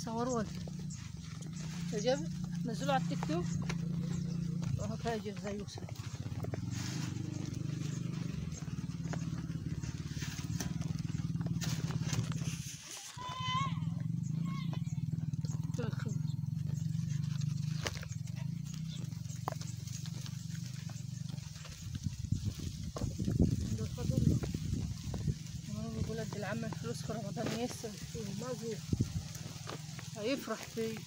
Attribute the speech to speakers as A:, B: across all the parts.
A: صور ولد عجب نزلوا على التيك توك وهو فاجر زي يوسف بيقول ادي العم فلوس في رمضان يسر فيه ما زور هيفرح فيه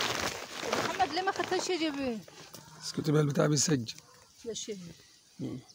A: محمد ليه ما خدتش يجيب
B: اسكتي بقى البتاع بيسجل
A: ده شيء